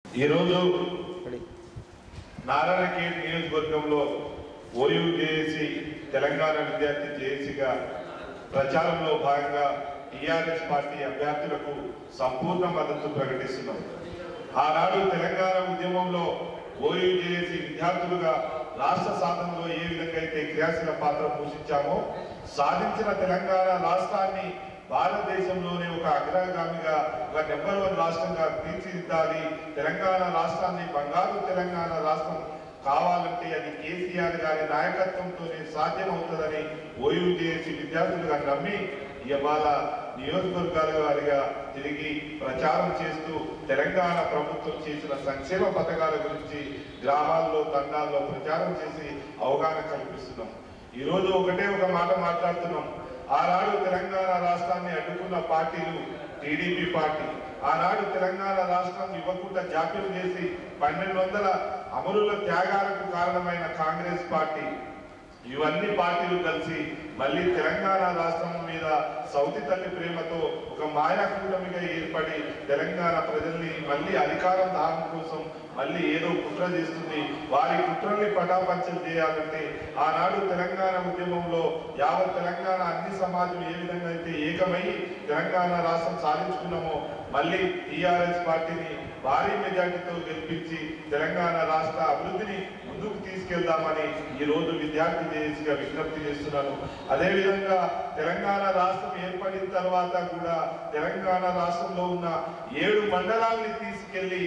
ఈరోజు నారాయణఖేడ్ నియోజకవర్గంలో OU JAC Telangana విద్యార్థి జేఏసీగా ప్రచారంలో భాగంగా టీఆర్ఎస్ పార్టీ అభ్యర్థులకు సంపూర్ణ మద్దతు ప్రకటిస్తున్నాం ఆనాడు తెలంగాణ ఉద్యమంలో ఓయూ జేఏసీ విద్యార్థులుగా రాష్ట్ర సాధనలో ఏ విధంగా అయితే క్రియాశీల పాత్ర పోషించామో సాధించిన తెలంగాణ రాష్ట్రాన్ని భారతదేశంలోనే ఒక అగ్రగామిగా ఒక నెంబర్ వన్ రాష్ట్రంగా తీర్చిదిద్దాలి తెలంగాణ రాష్ట్రాన్ని బంగారు తెలంగాణ రాష్ట్రం కావాలంటే అది కేసీఆర్ గారి నాయకత్వంతోనే సాధ్యమవుతుందని ఓయూజేసి విద్యార్థులుగా నమ్మి ఇవాళ నియోజకవర్గాల వారిగా తిరిగి ప్రచారం చేస్తూ తెలంగాణ ప్రభుత్వం చేసిన సంక్షేమ పథకాల గురించి గ్రామాల్లో తండాల్లో ప్రచారం చేసి అవగాహన కల్పిస్తున్నాం ఈరోజు ఒకటే ఒక మాట మాట్లాడుతున్నాం ఆనాడు తెలంగాణ రాష్ట్రాన్ని అడ్డుకున్న పార్టీలు టీడీపీ పార్టీ ఆనాడు తెలంగాణ రాష్ట్రం ఇవ్వకుండా జాప్యం చేసి పన్నెండు వందల అమరుల త్యాగాలకు కారణమైన కాంగ్రెస్ పార్టీ ఇవన్నీ పార్టీలు కలిసి మళ్ళీ తెలంగాణ రాష్ట్రం మీద సౌతి తల్లి ప్రేమతో ఒక మాయా కూటమిగా ఏర్పడి తెలంగాణ ప్రజల్ని మళ్ళీ అధికారం దాహం కోసం మళ్ళీ ఏదో కుట్ర చేస్తుంది వారి కుట్రల్ని పటాపంచలు చేయాలంటే ఆనాడు తెలంగాణ ఉద్యమంలో యావత్ తెలంగాణ అన్ని సమాజం ఏ విధంగా అయితే ఏకమై తెలంగాణ రాష్ట్రం సాధించుకున్నామో మళ్ళీ టీఆర్ఎస్ పార్టీని భారీ మెజార్టీతో గెలిపించి తెలంగాణ రాష్ట్ర అభివృద్ధిని ముందుకు తీసుకెళ్దామని ఈ రోజు విద్యార్థి జేఏసీగా విజ్ఞప్తి చేస్తున్నాను అదేవిధంగా తెలంగాణ రాష్ట్రం ఏర్పడిన తర్వాత కూడా తెలంగాణ రాష్ట్రంలో ఉన్న ఏడు మండలాల్ని తీసుకెళ్లి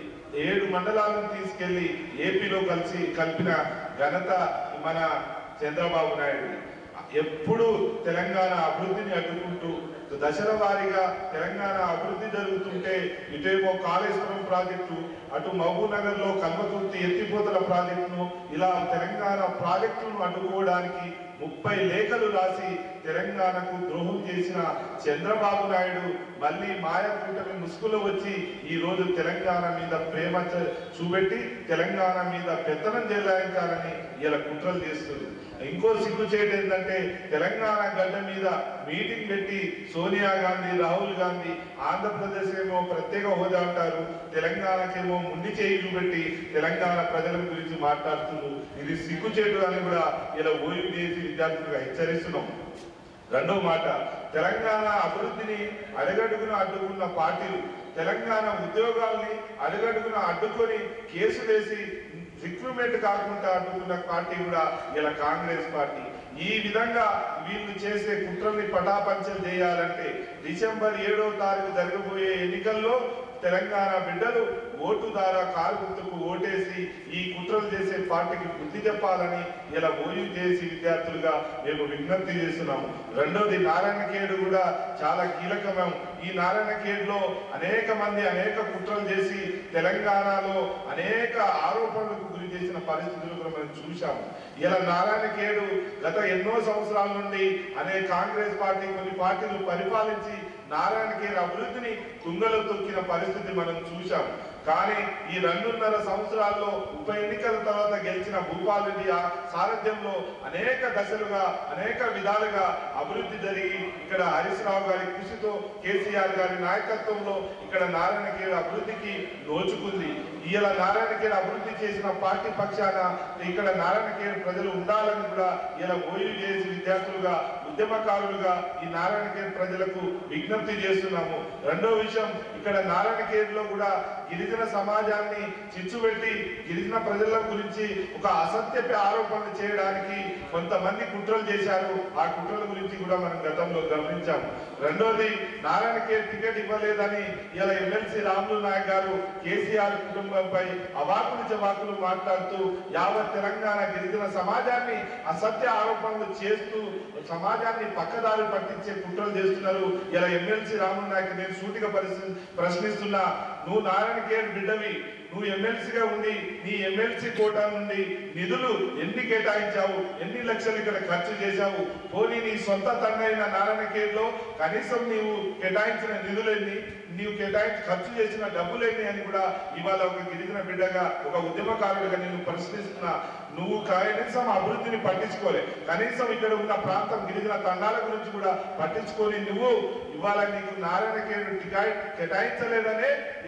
ఏడు మండలాలను తీసుకెళ్లి ఏపీలో కలిసి కలిపిన ఘనత మన చంద్రబాబు నాయుడు ఎప్పుడు తెలంగాణ అభివృద్ధిని అడ్డుకుంటూ దశల వారీగా తెలంగాణ అభివృద్ధి జరుగుతుంటే ఇటేమో కాళేశ్వరం ప్రాజెక్టు అటు మహబూబ్ నగర్ లో కల్వకుర్తి ఎత్తిపోతల ప్రాజెక్టును ఇలా తెలంగాణ ప్రాజెక్టులను అడ్డుకోవడానికి ముప్పై లేఖలు రాసి తెలంగాణకు ద్రోహం చేసిన చంద్రబాబు నాయుడు మళ్ళీ మాయ కూటమి ముసుగులో వచ్చి ఈ రోజు తెలంగాణ మీద ప్రేమ చ- చూపెట్టి తెలంగాణ మీద పెత్తనం చెల్లాయించాలని ఇలా కుట్రలు చేస్తుంది ఇంకో సిగ్గుచేటు ఏంటంటే తెలంగాణ గడ్డ మీద మీటింగ్ పెట్టి సోనియా గాంధీ రాహుల్ గాంధీ ఆంధ్రప్రదేశ్ ఏమో ప్రత్యేక హోదా అంటారు తెలంగాణకేమో ముండి చేయి చూపెట్టి తెలంగాణ ప్రజల గురించి మాట్లాడుతున్నారు ఇది సిగ్గుచేటు అని కూడా ఇలా ఓయూ చేసి విద్యార్థులుగా హెచ్చరిస్తున్నాం రెండో మాట తెలంగాణ అభివృద్ధిని అడగడుగున అడ్డుకున్న పార్టీలు తెలంగాణ ఉద్యోగాల్ని అడగడుగున అడ్డుకొని కేసులేసి రిక్రూట్మెంట్ కాకుండా అడ్డుకున్న పార్టీ కూడా ఇలా కాంగ్రెస్ పార్టీ ఈ విధంగా వీళ్ళు చేసే కుట్రల్ని పటాపంచలు చేయాలంటే డిసెంబర్ ఏడో తారీఖు జరగబోయే ఎన్నికల్లో తెలంగాణ బిడ్డలు ఓటు ద్వారా కారు గుర్తుకు ఓటేసి ఈ కుట్రలు చేసే పార్టీకి బుద్ధి చెప్పాలని ఇలా ఓయూ చేసి విద్యార్థులుగా మేము విజ్ఞప్తి చేస్తున్నాము రెండోది నారాయణఖేడ్ కూడా చాలా కీలకం ఈ నారాయణఖేడ్లో అనేక మంది అనేక కుట్రలు చేసి తెలంగాణలో అనేక ఆరోపణలకు గురి చేసిన పరిస్థితులు కూడా మనం చూశాము ఇలా నారాయణఖేడు గత ఎన్నో సంవత్సరాల నుండి అనే కాంగ్రెస్ పార్టీ కొన్ని పార్టీలు పరిపాలించి నారాయణఖేడ్ అభివృద్ధిని తుంగలో తొక్కిన పరిస్థితి మనం చూశాం కానీ ఈ రెండున్నర సంవత్సరాల్లో ఉప ఎన్నికల తర్వాత గెలిచిన భూపాల్ రెడ్డి ఆ సారథ్యంలో అనేక దశలుగా అనేక విధాలుగా అభివృద్ధి జరిగి ఇక్కడ హరీష్ రావు గారి కృషితో కేసీఆర్ గారి నాయకత్వంలో ఇక్కడ నారాయణఖేడ్ అభివృద్ధికి నోచుకుంది ఇలా నారాయణఖేడ్ అభివృద్ధి చేసిన పార్టీ పక్షాన ఇక్కడ నారాయణఖేడ్ ప్రజలు ఉండాలని కూడా ఇలా ఓయూ చేసి విద్యార్థులుగా ఉద్యమకారులుగా ఈ నారాయణఖేడ్ ప్రజలకు విజ్ఞప్తి చేస్తున్నాము రెండో విషయం ఇక్కడ నారాయణఖేడ్ లో కూడా గిరిజన సమాజాన్ని చిచ్చుపెట్టి గిరిజన ప్రజల గురించి ఒక అసత్య ఆరోపణలు చేయడానికి కొంతమంది కుట్రలు చేశారు ఆ కుట్రల గురించి కూడా మనం గతంలో గమనించాము రెండోది నారాయణఖేడ్ టికెట్ ఇవ్వలేదని ఇలా ఎమ్మెల్సీ రాములు నాయక్ గారు కేసీఆర్ కుటుంబంపై అవాకులు చవాకులు మాట్లాడుతూ యావత్ తెలంగాణ గిరిజన సమాజాన్ని అసత్య ఆరోపణలు చేస్తూ సమాజాన్ని పక్కదారి పట్టించే కుట్రలు చేస్తున్నారు ఇలా ఎమ్మెల్సీ రాములు నాయక్ నేను సూటిగా పరిస్థితి ప్రశ్నిస్తున్నా నువ్వు నారాయణఖేడ్ బిడ్డవి నువ్వు ఎమ్మెల్సీగా ఉండి నీ ఎమ్మెల్సీ కోటా నుండి నిధులు ఎన్ని కేటాయించావు ఎన్ని లక్షలు ఇక్కడ ఖర్చు చేశావు పోనీ నీ సొంత తండ్రైన నారాయణఖేడ్లో కనీసం నీవు కేటాయించిన నిధులెన్ని నీవు కేటాయించి ఖర్చు చేసిన డబ్బులేని అని కూడా ఇవాళ ఒక గిరిజన బిడ్డగా ఒక ఉద్యమకారుడిగా నేను ప్రశ్నిస్తున్నా నువ్వు కనీసం అభివృద్ధిని పట్టించుకోలే కనీసం ఇక్కడ ఉన్న ప్రాంతం గిరిజన తండాల గురించి కూడా పట్టించుకొని నువ్వు ఇవాళ నీకు నారాయణఖేడ్ టికెట్ కేటాయించలేదనే ఇలా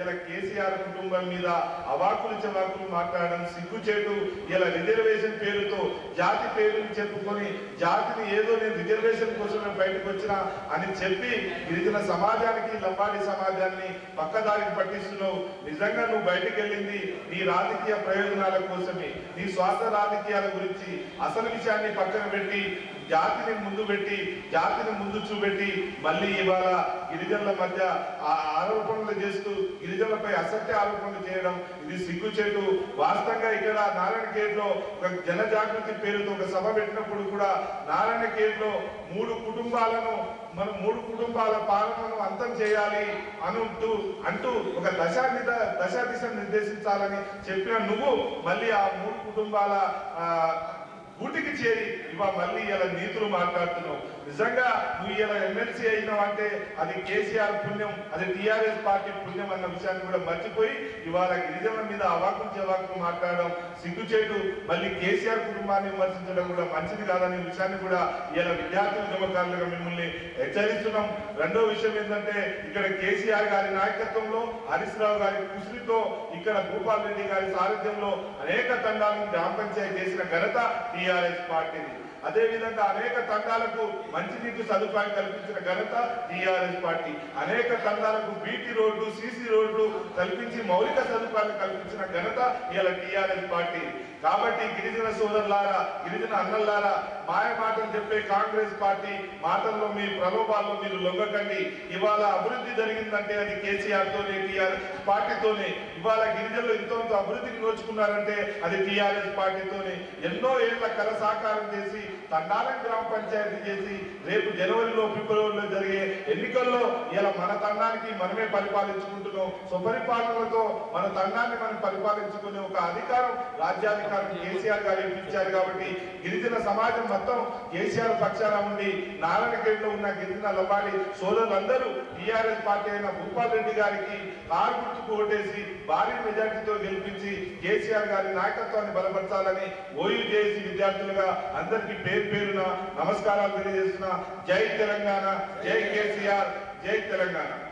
ఇలా కేసీఆర్ కుటుంబం మీద అవాకులు చవాకులు మాట్లాడడం సిగ్గుచేటు ఇలా రిజర్వేషన్ పేరుతో జాతి పేరుని చెప్పుకొని జాతిని ఏదో నేను రిజర్వేషన్ కోసమే బయటకు వచ్చినా అని చెప్పి గిరిజన సమాజానికి లంబాడి సమాజాన్ని పక్కదారికి పట్టిస్తున్నావు నిజంగా నువ్వు బయటకు వెళ్ళింది నీ రాజకీయ ప్రయోజనాల కోసమే నీ స్వార్థ రాజకీయాల గురించి అసలు విషయాన్ని పక్కన పెట్టి జాతిని ముందు పెట్టి జాతిని ముందు చూపెట్టి మళ్ళీ ఇవాళ గిరిజనుల మధ్య ఆ ఆరోపణలు చేస్తూ గిరిజనులపై అసత్య ఆరోపణలు చేయడం ఇది సిగ్గుచేటు వాస్తవంగా ఇక్కడ నారాయణ లో ఒక జన జాగృతి పేరుతో ఒక సభ పెట్టినప్పుడు కూడా నారాయణ లో మూడు కుటుంబాలను మనం మూడు కుటుంబాల పాలనను అంతం చేయాలి అంటూ అంటూ ఒక దశ నిద దశ దిశ నిర్దేశించాలని చెప్పిన నువ్వు మళ్ళీ ఆ మూడు కుటుంబాల ఆ, గూటికి చేరి ఇవాళ మళ్ళీ ఇలా నీతులు మాట్లాడుతున్నావు నిజంగా నువ్వు ఇలా ఎమ్మెల్సీ అయినావు అంటే అది కేసీఆర్ పుణ్యం అది టిఆర్ఎస్ పార్టీ పుణ్యం అన్న విషయాన్ని కూడా మర్చిపోయి ఇవాళ గిరిజనుల మీద అవాకులు చెవాకులు మాట్లాడడం సిగ్గుచేటు మళ్ళీ కేసీఆర్ కుటుంబాన్ని విమర్శించడం కూడా మంచిది కాదనే విషయాన్ని కూడా ఇలా విద్యార్థి ఉద్యమకారులుగా మిమ్మల్ని హెచ్చరిస్తున్నాం రెండో విషయం ఏంటంటే ఇక్కడ కేసీఆర్ గారి నాయకత్వంలో హరీష్ రావు గారి కృషితో ఇక్కడ భూపాల్ రెడ్డి గారి సారథ్యంలో అనేక తండాలను గ్రామ పంచాయతీ చేసిన ఘనత టిఆర్ఎస్ పార్టీది అదే విధంగా అనేక తండాలకు మంచినీటి సదుపాయం కల్పించిన ఘనత టిఆర్ఎస్ పార్టీ అనేక తండాలకు బీటీ రోడ్లు సిసి రోడ్లు కల్పించి మౌలిక సదుపాయాలు కల్పించిన ఘనత ఇలా టిఆర్ఎస్ పార్టీ కాబట్టి గిరిజన సోదరులారా గిరిజన అన్నల్లారా మాయ మాటలు చెప్పే కాంగ్రెస్ పార్టీ మాటల్లో మీ ప్రలోభాల్లో మీరు లొంగకండి ఇవాళ అభివృద్ధి జరిగిందంటే అది కేసీఆర్ తోనే టిఆర్ఎస్ పార్టీతోనే ఇవాళ గిరిజనులు ఎంతో అభివృద్ధికి నోచుకున్నారంటే అది టిఆర్ఎస్ పార్టీతోనే ఎన్నో ఏళ్ల కల సాకారం చేసి తండాలం గ్రామ పంచాయతీ చేసి రేపు జనవరిలో ఫిబ్రవరిలో జరిగే ఎన్నికల్లో ఇలా మన తండానికి మనమే పరిపాలించుకుంటున్నాం సుపరిపాలనలతో మన తండాన్ని మనం పరిపాలించుకునే ఒక అధికారం రాజ్యాధికారం కేసీఆర్ గారు ఇప్పించారు కాబట్టి గిరిజన సమాజం మొత్తం కేసీఆర్ పక్షాన ఉండి నారాయణఖేడ్లో ఉన్న గిరిజన లబాడి సోదరులందరూ టీఆర్ఎస్ పార్టీ అయిన భూపాల్ రెడ్డి గారికి కారు గుర్తుకు ఓటేసి భారీ మెజార్టీతో గెలిపించి కేసీఆర్ గారి నాయకత్వాన్ని బలపరచాలని ఓయూ జేఏసీ విద్యార్థులుగా అందరికీ పేరు పేరున నమస్కారాలు తెలియజేస్తున్నా జై తెలంగాణ జై కేసీఆర్ జై తెలంగాణ